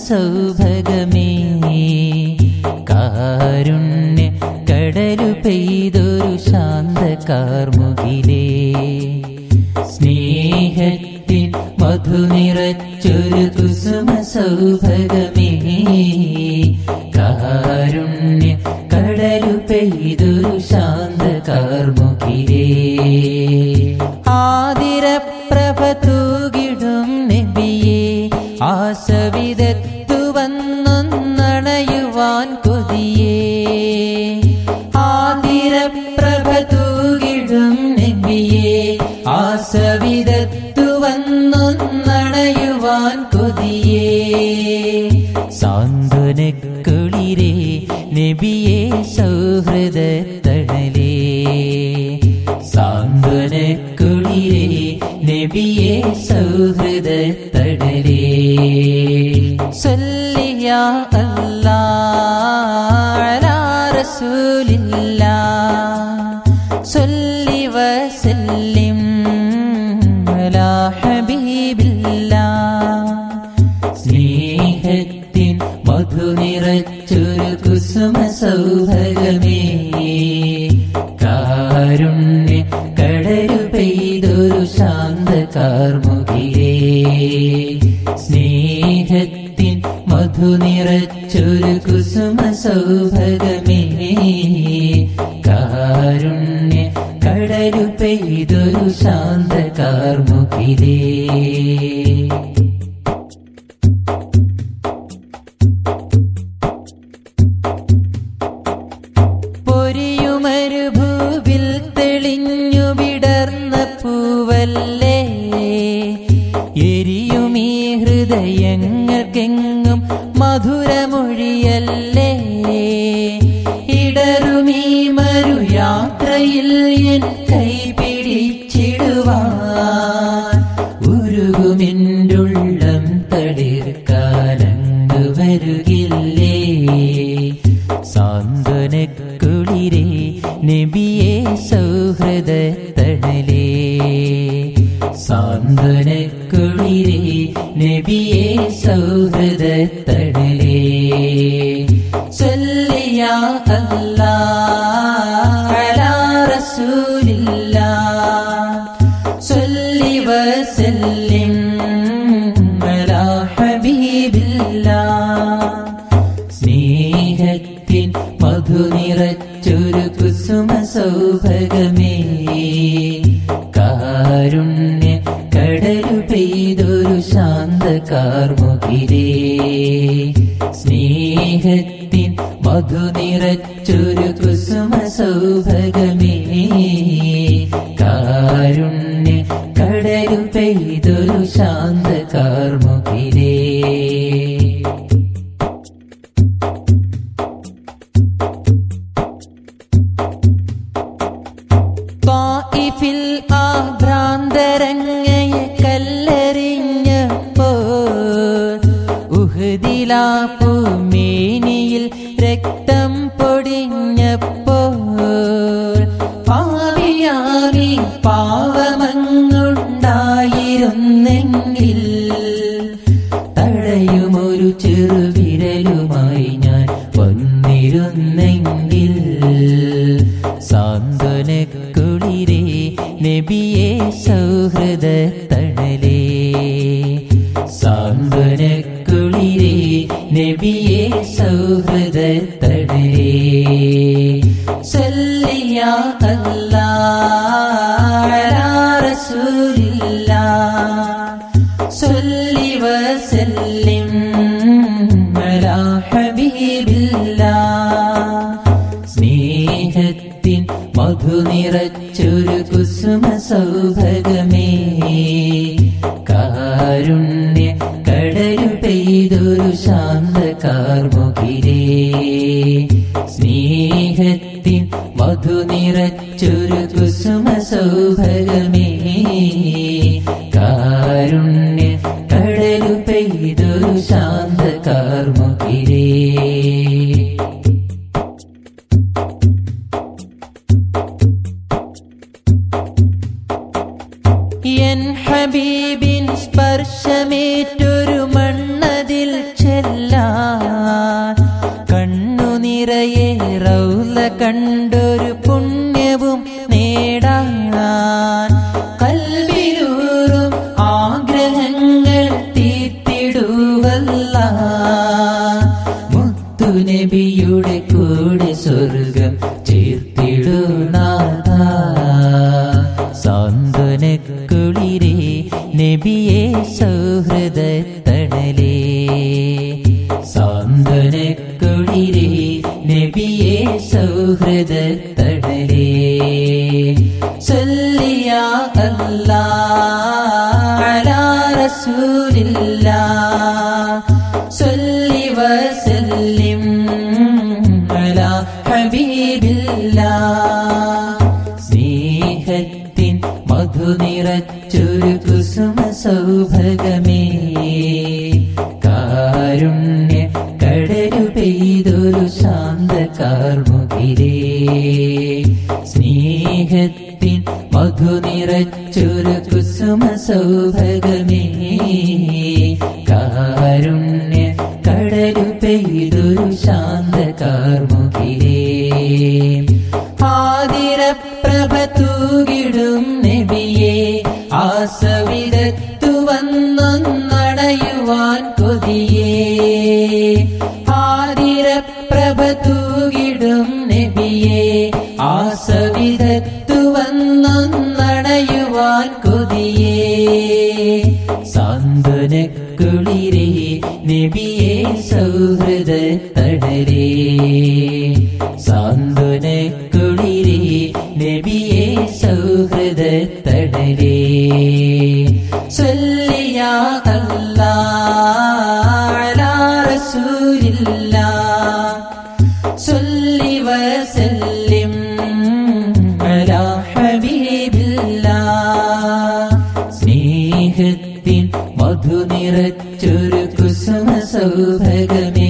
സൗഭഗമേ കാരുണ്യ കടലു പെയ്തൊരു ശാന്ത കാർമുകിലേ സ്നേഹത്തിൻ മധു നിറച്ചൊരു കുസുമ സൗഭഗമേ കാരുണ്യ കടലു പെയ്തൊരു ശാന്ത കാർമുകിലേ ആതിരപ്രഭ തൂകിടും നബിയെ ആസവിധത്തു വന്നൊന്നണയുവാൻ കൊതിയേ ആതിരപ്രഭ തൂകിടും നബിയെ ആസവിധത്തു വന്നൊന്നണയുവാൻ കൊതിയേ സാന്ത്വനക്കുളിരേ നബിയെ സൗഹൃദ തണലേ സാന്ത്വനക്കുളിരേ നബിയെ സൗഹൃദ തണലേ സല്ലിയ അല്ലാ അലാ റസൂലില്ലാ സല്ലി വസല്ലിം അലാ ഹബീബില്ലാ സ്നേഹത്തിൻ മധു നിറച്ചൊരു കുസുമ സൗഭഗമേ കാരുണ്യ കടലു പെയ്തൊരു ശാന്ത കാർമുകിലേ സ്നേഹത്തിൻ മധു നിറച്ചൊരു കുസുമ സൗഭഗമേ കാരുണ്യ കടലു പെയ്തൊരു ശാന്ത കാർമുകിലേ പൊരിയുമരുഭൂവിൽ തെളിഞ്ഞു വിടർന്ന പൂവല്ലേ എരിയുമീ ഹൃദയങ്ങൾക്കെങ്ങും മധുരമൊഴിയല്ലേ ഇടറുമീ മരു യാത്രയിൽ എൻ കൈ പിടിച്ചിടുവാൻ ഉരുകുമെൻ്റുള്ളം തളിർക്കാലങ്ങ് വരുകില്ലേ സാന്ത്വനക്കുളിരേ നബിയെ സൗഹൃദ തണലേ സാന്ത്വനക്കുളിരേ നബിയെ സൗഹൃദ തണലേ സല്ലിയ അല്ലാ അലാ റസൂലില്ലാ സല്ലി വസല്ലിം അലാ ഹബീബില്ലാ സ്നേഹത്തിൻ മധു നിറച്ചൊരു കുസുമ സൗഭഗമേ കാരുണ്യ കടലു പെയ്തൊരു ശാന്ത കാർമുകിലേ സ്നേഹത്തിൻ മധു നിറച്ചൊരു കുസുമ സൗഭഗമേ കാരുണ്യ കടലു പെയ്തൊരു ശാന്ത കാർമുകിലേ ത്വാഇഫിൽ ആഭ്രാന്തരങ്ങയെ കല്ലെറിഞ്ഞപ്പോ ഉഹദിലാ പൂമേനിയിൽ രക്തം പൊടിഞ്ഞപ്പോ പാവിയാവി പാവമങ്ങുണ്ടായിരുന്നെങ്കിൽ തടയുമൊരു ചെറുവിരലുമായി ഞാൻ വന്നിരുന്നെങ്കിൽ സാന്ത്വനക്കുളിരേ നബിയെ സൗഹൃദ തണലേ സാന്ത്വനക്കുളിരേ നബിയെ സൗഹൃദ തണലേ സല്ലിയ അല്ലാ അലാ റസൂലില്ലാ സല്ലി വസല്ലിം അലാ ഹബീബില്ലാ സ്നേഹത്തിൻ മധു നിറച്ചൊരു കുസുമ സൗഭഗമേ കാരുണ്യ കടലു പെയ്തൊരു ശാന്ത കാർമുകിലേ സ്നേഹത്തിൻ മധു നിറച്ചൊരു കുസുമ സൗഭഗമേ കാരുണ്യ കടലു പെയ്തൊരു ശാന്ത കാർമുകിലേ എൻ ഹബീബിൻ സ്പർശമേറ്റൊരു മണ്ണതിൽ ചെല്ല നിറയെ റൗല കണ്ടൊരു പുണ്യവും നേടാൻ കൽവിലൂറും ആഗ്രഹങ്ങൾ തീർത്തിടുവല്ല മുത്തുനബിയുടെ കൂടെ സ്വർഗം ചേർത്തിടുനാഥ സാന്ത്വനക്കുളിരേ നബിയെ സൗഹൃദ തണലേ സാന്ത്വനക്കുളിരേ നബിയെ സൗഹൃദ തണലേ സല്ലിയ അല്ലാ അലാ റസൂലില്ലാ സല്ലി വസല്ലിം അലാ ഹബീബില്ലാ സ്നേഹത്തിൻ മധു നിറച്ചൊരു കുസുമ സൗഭഗമേ കാരുണ്യ കടലു പെയ്തൊരു ശാന്ത കാർമുകിരേ സ്നേഹത്തിൻ മധു നിറച്ചൊരു കുസുമ സൗഭഗമേ കാരുണ്യ കടലു പെയ്തൊരു ശാന്ത കാർമുകിരേ ആതിരപ്രഭ തൂകിടും നബിയെ ആസവിധത്തു വന്നൊന്നടയുവാൻ കൊതിയേ ആതിരപ്രഭ തൂകിടും നബിയെ ആസവിധത്തു വന്നൊന്നടയുവാൻ കൊതിയേ സാന്ത്വനക്കുളിരേ നബിയെ സൗഹൃദ തടരേ സാന്ത്വനക്കുളിരേ നബിയെ സൗഹൃദ തടരേ സല്ലിയ അല്ലാ അലാ റസൂലില്ലാ സല്ലി വസല്ലിം അലാ ഹബീബില്ലാ സ്നേഹത്തിൻ മധു നിറച്ചൊരു കുസുമ സൗഭഗമേ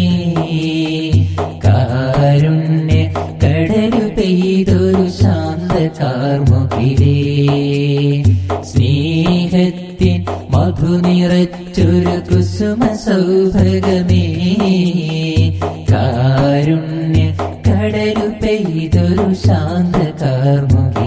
കാരുണ്യ കടലു പെയ്തൊരു ശാന്ത കാർമുകിലേ സ്നേഹത്തിൻ മധു നിറച്ചൊരു കുസുമ സൗഭഗമേ കാരുണ്യ കടലു പെയ്തൊരു ശാന്ത കാർമുകിലേ